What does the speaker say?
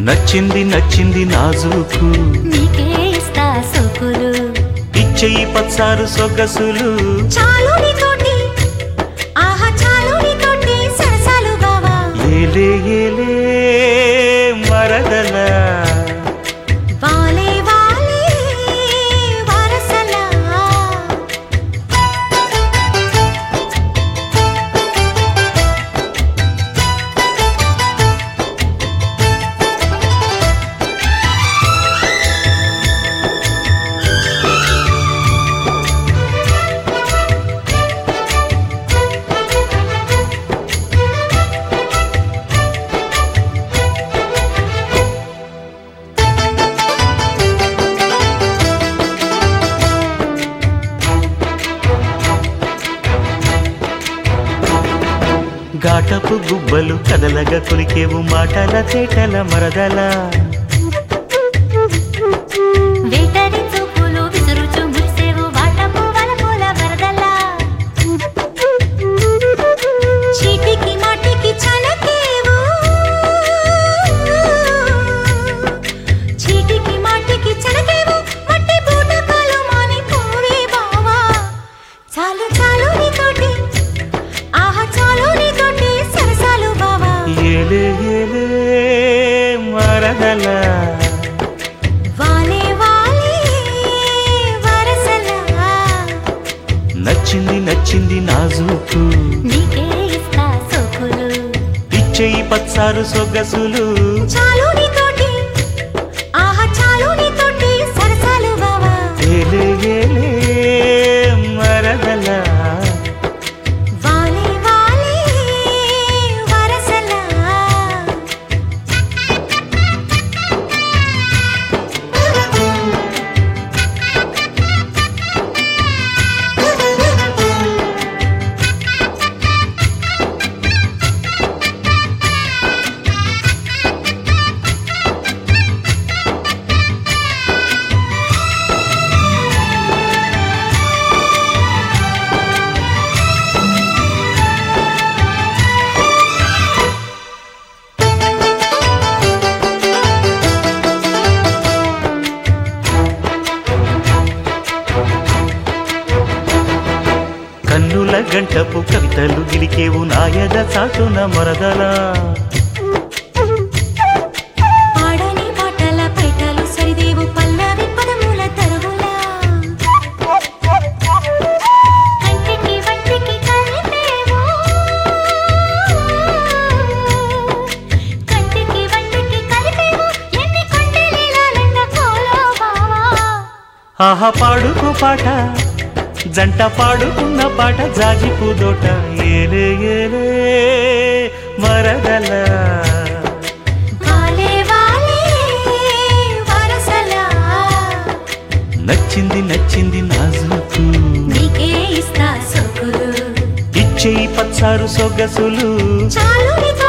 నచ్చింది నచ్చింది నాజూకు నీకే ఇస్తా సోకులు ఇచ్చేయి పచ్చారు సొగసులు చాలు నీతోటి ఆహా చాలు నీతోటి సరసాలు బావా ఏలే ఏలే మరదల వాలే వాలే వరసలా ఘాటపు గుబ్బలు కదలగా కొలికేవు మాటల తేటల మరదల వేటని చూపులు విసురుచు మురిసేవు వాటపు వలపుల వరదలా చీటికి మాటికి చలకేవు చీటికి మాటికి చలకేవు మట్టి బూటకాలు మాని పోవే బావా చాలు చాలు నీతోటి ఆహా చాలు నీతోటి సరసాలు బావా ఏలే ఏలే మరదల వాలే వాలే వరసలా నచ్చింది నచ్చింది నాజూకు నీకే ఇస్తా సోకులు ఇచ్చేయి పచ్చారు సొగసులు చాలు నీతోటి ఆహా చాలు నీతోటి సరసాలు బావా ఏలే ఏలే మరదల వాలే వాలే వరసలా కన్నుల గంటపు కవితలు గిలికేవు నాయద చాటున మరదల పాడని పాటల పైటలు సరిదేవు పల్లవి పదముల తరువులా కంటికి వంటికి కలిపేవు కంటికి వంటికి కలిపేవు ఎన్ని కొండలీలాలంట కోలో బావా ఆహా పాడుకో పాట జంట పాడుకున్న పాట జాజి పూదోట ఏలే ఏలే మరదల వాలే వాలే వరసలా నచ్చింది నచ్చింది నాజుకు నీకే ఇస్తా సోకులు ఇచ్చేయి పచ్చారు సొగసులు చాలు నీతో